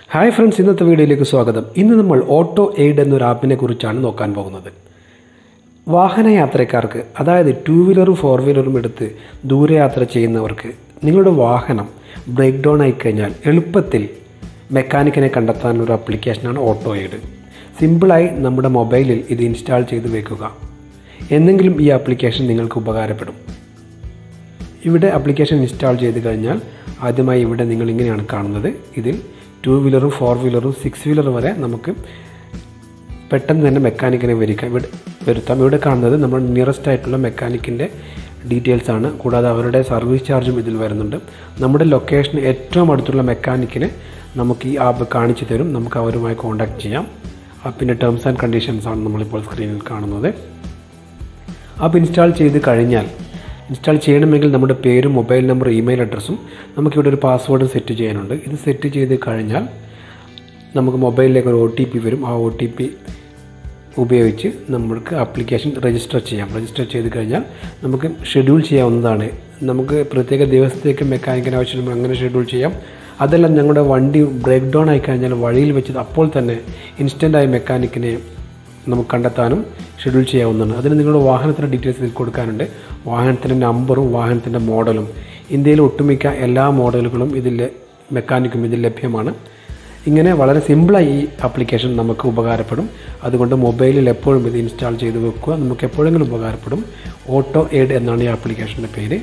hi friends ഇന്നത്തെ വീഡിയോയിലേക്ക് സ്വാഗതം ഇന്ന് നമ്മൾ ഓട്ടോ എയ്ഡ് എന്നൊരു ആപ്പിനെ കുറിച്ചാണ് നോക്കാൻ പോകുന്നത് വാഹനയാത്രക്കാർക്ക് അതായത് ടൂ വീലറും ഫോർ വീലറും എടുത്ത് ദൂരയാത്ര ചെയ്യുന്നവർക്ക് നിങ്ങളുടെ വാഹനം ബ്രേക്ക് ഡൗൺ ആയിക്കഴിഞ്ഞാൽ എളുപ്പത്തിൽ മെക്കാനിക്കിനെ കണ്ടെത്താനുള്ള ഒരു ആപ്ലിക്കേഷനാണ് ഓട്ടോ എയ്ഡ് സിമ്പിളായി നമ്മുടെ മൊബൈലിൽ ഇത് ഇൻസ്റ്റാൾ ചെയ്ത് വെക്കുക എന്നെങ്കിലും ഈ ആപ്ലിക്കേഷൻ നിങ്ങൾക്ക് ഉപകാരപ്പെടും ഇവിടെ ആപ്ലിക്കേഷൻ ഇൻസ്റ്റാൾ ചെയ്ത് കഴിഞ്ഞാൽ ആദ്യമായി ഇവിടെ നിങ്ങൾ ഇങ്ങനെയാണ് കാണുന്നത് ഇതിൽ ടു വീലറും ഫോർ വീലറും സിക്സ് വീലർ വരെ നമുക്ക് പെട്ടെന്ന് തന്നെ മെക്കാനിക്കിനെ വരിക്കാൻ ഇവിടെ വരുത്താം ഇവിടെ കാണുന്നത് നമ്മൾ നിയറസ്റ്റ് ആയിട്ടുള്ള മെക്കാനിക്കിൻ്റെ ഡീറ്റെയിൽസ് ആണ് കൂടാതെ അവരുടെ സർവീസ് ചാർജും ഇതിൽ വരുന്നുണ്ട് നമ്മുടെ ലൊക്കേഷന് ഏറ്റവും അടുത്തുള്ള മെക്കാനിക്കിനെ നമുക്ക് ഈ ആപ്പ് കാണിച്ചു തരും നമുക്ക് അവരുമായി കോൺടാക്ട് ചെയ്യാം ആപ്പിൻ്റെ ടേംസ് ആൻഡ് കണ്ടീഷൻസ് ആണ് നമ്മളിപ്പോൾ സ്ക്രീനിൽ കാണുന്നത് ആപ്പ് ഇൻസ്റ്റാൾ ചെയ്ത് കഴിഞ്ഞാൽ ഇൻസ്റ്റാൾ ചെയ്യണമെങ്കിൽ നമ്മുടെ പേരും മൊബൈൽ നമ്പർ ഇമെയിൽ അഡ്രസ്സും നമുക്കിവിടെ ഒരു പാസ്വേഡും സെറ്റ് ചെയ്യാനുണ്ട് ഇത് സെറ്റ് ചെയ്ത് കഴിഞ്ഞാൽ നമുക്ക് മൊബൈലിലേക്ക് ഒരു ഒ ടി പി വരും ആ ഒ ടി പി ഉപയോഗിച്ച് നമുക്ക് ആപ്ലിക്കേഷൻ രജിസ്റ്റർ ചെയ്യാം രജിസ്റ്റർ ചെയ്ത് കഴിഞ്ഞാൽ നമുക്ക് ഷെഡ്യൂൾ ചെയ്യാവുന്നതാണ് നമുക്ക് പ്രത്യേക ദിവസത്തേക്ക് മെക്കാനിക്കിന് ആവശ്യം അങ്ങനെ ഷെഡ്യൂൾ ചെയ്യാം അതെല്ലാം ഞങ്ങളുടെ വണ്ടി ബ്രേക്ക് ഡൗൺ ആയി കഴിഞ്ഞാൽ വഴിയിൽ വെച്ച് അപ്പോൾ തന്നെ ഇൻസ്റ്റൻ്റായി മെക്കാനിക്കിനെ നമുക്ക് കണ്ടെത്താനും ഷെഡ്യൂൾ ചെയ്യാവുന്നതാണ് അതിന് നിങ്ങളുടെ വാഹനത്തിൻ്റെ ഡീറ്റെയിൽസ് ഇതിൽ കൊടുക്കാനുണ്ട് വാഹനത്തിൻ്റെ നമ്പറും വാഹനത്തിൻ്റെ മോഡലും ഇന്ത്യയിലെ ഒട്ടുമിക്ക എല്ലാ മോഡലുകളും ഇതിൽ മെക്കാനിക്കും ഇതിൽ ലഭ്യമാണ് ഇങ്ങനെ വളരെ സിമ്പിളായി ഈ ആപ്ലിക്കേഷൻ നമുക്ക് ഉപകാരപ്പെടും അതുകൊണ്ട് മൊബൈലിൽ എപ്പോഴും ഇത് ഇൻസ്റ്റാൾ ചെയ്ത് വെക്കുക നമുക്ക് എപ്പോഴെങ്കിലും ഉപകാരപ്പെടും ഓട്ടോ എയ്ഡ് എന്നാണ് ഈ ആപ്ലിക്കേഷൻ്റെ പേര്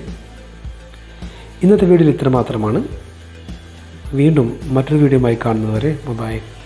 ഇന്നത്തെ വീഡിയോയിൽ ഇത്ര മാത്രമാണ് വീണ്ടും മറ്റൊരു വീഡിയോയുമായി കാണുന്നവരെ ബൈ